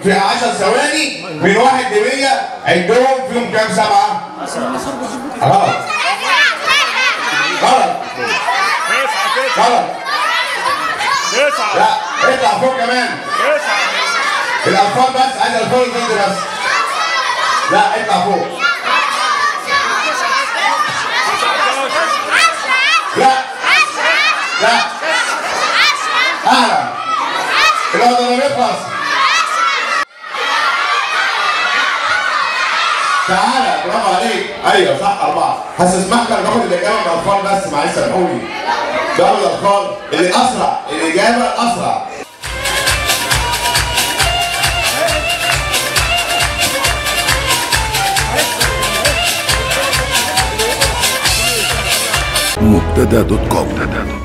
في 10 ثواني من واحد ل 100 عندهم فيهم كام سبعه؟ غلط غلط تسعة غلط تسعة لا اطلع فوق كمان تسعة الاطفال بس عايز الاطفال الجلد بس لا اطلع فوق لا لا اعلى الوقت ده بيخلص تعالى برافو عليك ايوه صح اربعه هستسمحك انا باخد الاجابه من الاطفال بس معلش سامحوني باخد الاطفال اللي اسرع الاجابه الاسرع مبتدا دوت كوم